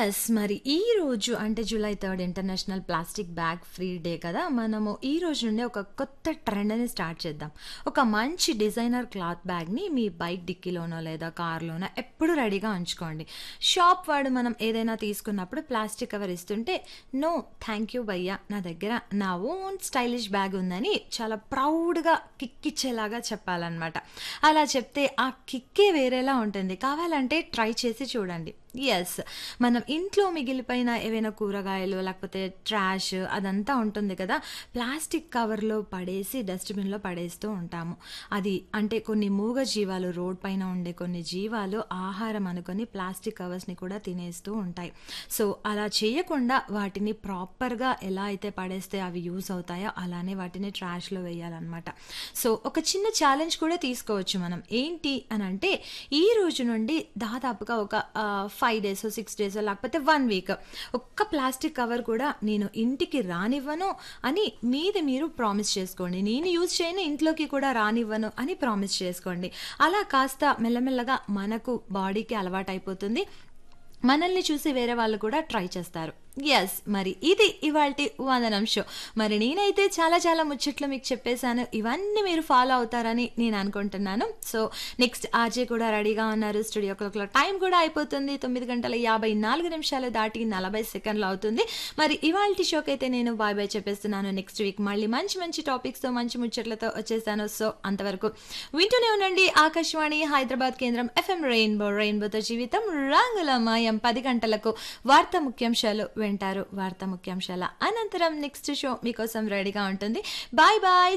Yes. మరి ఈ రోజు అంటే July 3 international plastic bag free day కదా! మనము ఈ రోజు నుండే ఒక కొత్త ట్రెండ్‌ని స్టార్ట్ చేద్దాం. ఒక మంచి డిజైనర్ క్లాత్ బ్యాగ్‌ని మీ బైక్ డిక్కీలోనో లేదా కార్‌లోనో ఎప్పుడూ రెడీగా ఉంచుకోండి. షాప్ వాడు మనం ఏదైనా తీసుకున్నప్పుడు ప్లాస్టిక్ కవర్ ఇస్తుంటే, "నో థాంక్ యూ భయ్యా నా దగ్గర నా ఓన్ స్టైలిష్ బ్యాగ్ ఉందని" చాలా ప్రౌడ్‌గా కిక్కిచ్చేలాగా చెప్పాలనమాట. అలా చెప్తే ఆ కిక్కే వేరేలా ఉంటుంది. కావాలంటే ట్రై చేసి చూడండి. యెస్. మనం ఇంట్లో మిగిలిపోయిన ఏవైనా కూరగాయలు లేకపోతే ట్రాష్ అదంతా ఉంటుంది కదా! ప్లాస్టిక్ కవర్‌లో పడేసి డస్ట్‌బిన్‌లో పడేస్తూ ఉంటాము. అది అంటే కొన్ని మూగ జీవాలు రోడ్ పైన ఉండే కొన్ని జీవాలు ఆహారం అనుకోని ప్లాస్టిక్ కవర్స్‌ని కూడా తినేస్తూ ఉంటాయి. సో, అలా చేయకుండా వాటిని ప్రాపర్‌గా ఎలా అయితే పడేస్తే అవి యూజ్ అవుతాయో అలానే వాటిని ట్రాష్‌లో వేయాలనమాట. సో, ఒక చిన్న ఛాలెంజ్ కూడా తీసుకోవచ్చు మనం. ఏంటి అనంటే ఈ రోజు నుండి దాదాపుగా ఒక ఆహ్, 5 డేసో, 6 డేసో లేకపోతే 1 వీక్ ఒక్క ప్లాస్టిక్ కవర్ కూడా నేను ఇంటికి రానివ్వను అని మీది మీరు ప్రామిస్ చేసుకోండి. నేను యూజ్ చేయను ఇంట్లోకి కూడా రానివ్వను అని ప్రామిస్ చేసుకోండి. అలా కాస్త మెల్లమెల్లగా మనకు బాడీకి అలవాటైపోతుంది. మనల్ని చూసి వేరే వాళ్ళు కూడా ట్రై చేస్తారు. యెస్. మరి ఇది ఇవాల్టి వందనం షో. మరి నేనైతే చాలా చాలా ముచ్చట్లు మీకు చెప్పేసాను. ఇవన్నీ మీరు ఫాలో అవుతారని నేను అనుకుంటున్నాను. సో, నెక్స్ట్ ఆర్‌జే కూడా రెడీగా ఉన్నారు. స్టూడియో క్లాక్‌లో టైం కూడా అయిపోతుంది. 9 గంటల 54 నిమిషాలు దాటి 40 సెకన్లు అవుతుంది. మరి ఇవాల్టి షోకైతే నేను బాయ్ బాయ్ చెప్పేస్తున్నాను. నెక్స్ట్ వీక్ మళ్ళీ మంచి మంచి టాపిక్స్‌తో మంచి ముచ్చట్లతో వచ్చేసాను. సో, అంతవరకు వింటూనే ఉండండి ఆకాశవాణి హైదరాబాద్ కేంద్రం ఎఫ్ఎం రెయిన్బో రెయిన్బోతో జీవితం రంగులమయం 10 గంటలకు వార్తా ముఖ్యాంశాలు వింటారు. వార్తా ముఖ్యాంశాల అనంతరం నెక్స్ట్ షో మీకోసం రెడీగా ఉంటుంది. Bye bye.